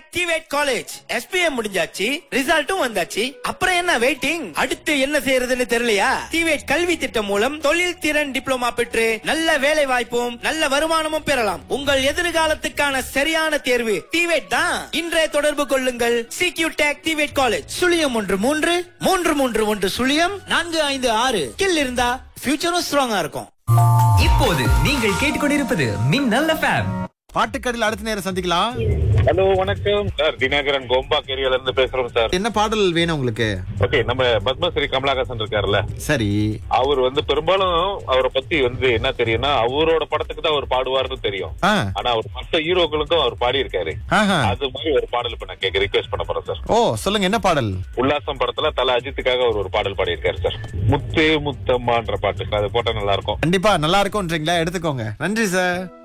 Tech டிவேட் college SPM முடிஞ்சாச்சு ரிசல்ட்டும் வந்தாச்சு அப்புறம் என்ன வெயிட்டிங் அடுத்து என்ன செய்யறதுன்னு தெரியலையா டிவேட் கல்வி திட்டம் மூலம் தொழில் திறன் டிப்ளமா பெற்று நல்ல வேலை வாய்ப்பும் நல்ல வருமானமும் பெறலாம் உங்கள் எதிர்காலத்துக்கான சரியான தேர்வு டிவேட் தான் இன்றைய தொடர்பு கொள்ளுங்கள் சிக்யூ டெக் டிவேட் காலேஜ் சுழியம் ஒன்று மூன்று மூன்று மூன்று ஒன்று சுழியம் நான்கு ஐந்து ஆறு கில் இருந்தா ஃபியூச்சரும் ஸ்ட்ராங்கா இருக்கும் இப்போது நீங்கள் கேட்டுக்கொண்டிருப்பது மின்னல் எஃப்எம் பாட்டுக்கடையில் அடுத்த நேரம் சந்திக்கலாம் ஹலோ வணக்கம் சார் தினகரன் கோம்பாக் ஏரியால இருந்து பேசுறோம் சார் என்ன பாடல் வேணும் உங்களுக்கு ஓகே நம்ம பத்மஸ்ரீ கமலஹாசன் இருக்காருல்ல சரி அவர் வந்து பெரும்பாலும் அவரை பத்தி வந்து என்ன தெரியும்னா அவரோட படத்துக்கு தான் அவர் பாடுவார்னு தெரியும் ஆ ஆனா அவர் மத்த ஹீரோக்களுக்கும் அவர் பாடி இருக்காரு ஆஹா. அது மாதிரி ஒரு பாடல் இப்ப நான் கேட்க ரிக்வெஸ்ட் பண்ண போறேன் சார் ஓ சொல்லுங்க என்ன பாடல் உல்லாசம் படத்துல தல அஜித்துக்காக அவர் ஒரு பாடல் பாடி இருக்காரு சார் முத்தே முத்தம்மான்ற பாட்டு அது போட்டா நல்லா இருக்கும் கண்டிப்பா நல்லா இருக்கும்ன்றீங்களா எடுத்துக்கோங்க நன்றி சார்